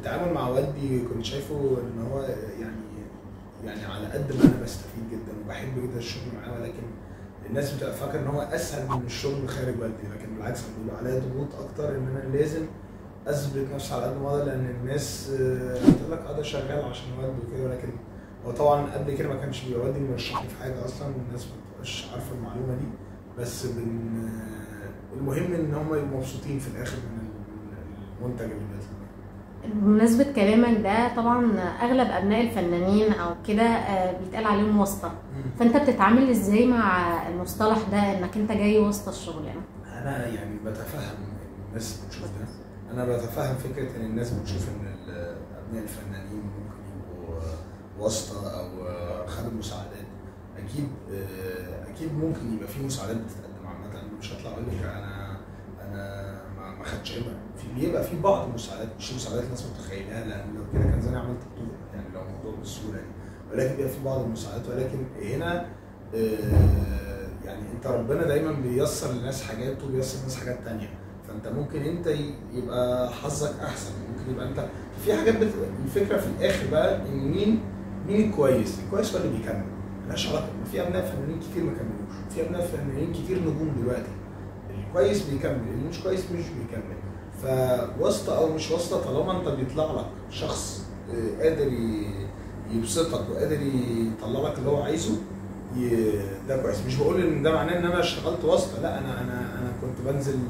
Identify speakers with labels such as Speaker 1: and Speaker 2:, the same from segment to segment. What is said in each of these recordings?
Speaker 1: التعامل مع والدي كنت شايفه ان هو يعني يعني على قد ما انا بستفيد جدا وبحب جدا الشغل معاه ولكن الناس بتبقى فاكره ان هو اسهل من الشغل خارج والدي لكن بالعكس أنا بيبقى عليا ضغوط اكتر ان انا لازم اثبت نفسي على قد ما اقدر لان الناس آه، هتقول لك اه ده شغال عشان والدي وكده ولكن هو طبعا قبل كده ما كانش بيبقى والدي مرشحني في حاجه اصلا والناس ما بتبقاش عارفه المعلومه دي بس بن آه، المهم ان هم يبقوا مبسوطين في الاخر من المنتج اللي بيطلع
Speaker 2: بمناسبة كلامك ده طبعا أغلب أبناء الفنانين أو كده آه، بيتقال عليهم واسطة فأنت بتتعامل إزاي مع المصطلح ده إنك أنت جاي واسطة الشغلانة؟
Speaker 1: انا يعني بتفهم الناس بتشوف ده انا بتفهم فكره ان الناس بتشوف ان ال- ابناء الفنانين ممكن يبقوا واسطه او خدم مساعدات اكيد اكيد ممكن يبقى في مساعدات بتتقدم عامه أنا مش هطلع اقول لك انا انا ما ما خدتش علم في بيبقى في بعض المساعدات مش المساعدات الناس متخيلها لان لو كده كان زمان عملت بطوله يعني لو الموضوع بالسهوله دي ولكن بيبقى في بعض المساعدات ولكن هنا آه، يعني انت ربنا دايما بييسر للناس حاجات وبييسر للناس حاجات تانية فانت ممكن انت ي- يبقى حظك احسن ممكن يبقى انت في حاجات بت... الفكره في الاخر بقى ان مين مين الكويس الكويس هو اللي بيكمل ملهاش علاقه في ابناء فنانين كتير ما كملوش في ابناء فنانين كتير نجوم دلوقتي الكويس بيكمل اللي مش كويس مش بيكمل فواسطه او مش واسطه طالما انت بيطلع لك شخص آه، قادر ي- يبسطك وقادر يطلع لك اللي هو عايزه ي- ده كويس مش بقول ان ده معناه ان انا اشتغلت واسطه لا انا انا انا كنت بنزل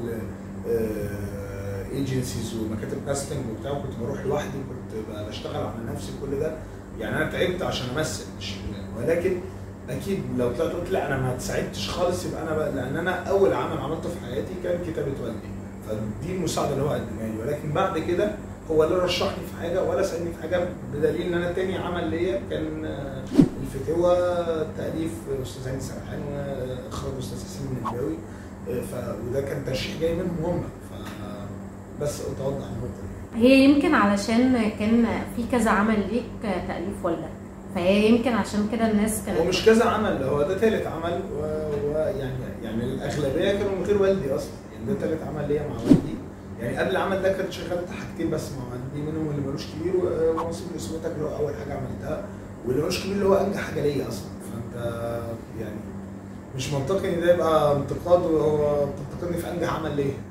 Speaker 1: ايجنسيز ومكاتب كاستنج وبتاع وكنت بروح لوحدي كنت ب- بشتغل على نفسي كل ده يعني انا تعبت عشان امثل مش ولكن اكيد لو طلعت قلت لا انا ما تساعدتش خالص يبقى انا بقى لان انا اول عمل عملته في حياتي كان كتابه والدي فدي المساعده اللي هو قدمها لي ولكن بعد كده هو لا رشحني في حاجه ولا ساعدني في حاجه بدليل ان انا تاني عمل ليا كان آه، الفتوى تاليف استاذ هاني سرحان واخراج استاذ حسين النباوي آه، ف وده كان ترشيح جاي منهم هم ف بس قلت اوضح النقطه دي
Speaker 2: هي يمكن علشان كان في كذا عمل ليك تأليف والدك فهي يمكن عشان كده الناس
Speaker 1: هو
Speaker 2: كانت
Speaker 1: مش كذا عمل هو ده تالت عمل و- ويعني يعني الاغلبيه كانوا من غير والدي اصلا يعني ده تالت عمل ليا مع والدي يعني قبل العمل ده كنت شغلت حاجتين بس مع والدي منهم اللي ملوش كبير و- ونصيب اسمتك اللي هو اول حاجه عملتها واللي ملوش كبير اللي هو انجح حاجه ليا اصلا فانت يعني مش منطقي ان ده يبقى انتقاد وهو بتنتقدني في انجح عمل ليا